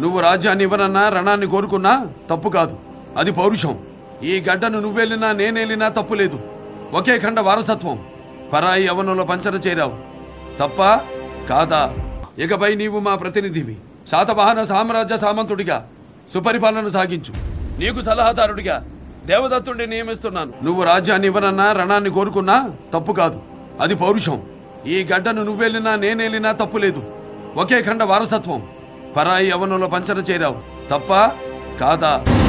నువ్వు రాజ్యాన్ని ఇవ్వనన్నా రణాన్ని కోరుకున్నా తప్పు కాదు అది పౌరుషం ఈ గడ్డను నువ్వెళ్ళినా నేనెళ్ళినా తప్పు లేదు ఒకే ఖండ వారసత్వం పరాయి యవనంలో పంచన చేరావు తప్ప కాదా ఇకపై నీవు మా ప్రతినిధివి శాతవాహన సామ్రాజ్య సామంతుడిగా సుపరిపాలన సాగించు నీకు సలహాదారుడిగా దేవదత్తుడిని నియమిస్తున్నాను నువ్వు రాజ్యాన్ని ఇవ్వనన్నా రణాన్ని కోరుకున్నా తప్పు కాదు అది పౌరుషం ఈ గడ్డను నువ్వెళ్ళినా నేనెళ్ళినా తప్పు లేదు ఒకే ఖండ వారసత్వం పరాయి యవనంలో పంచన చేరావు తప్ప కాదా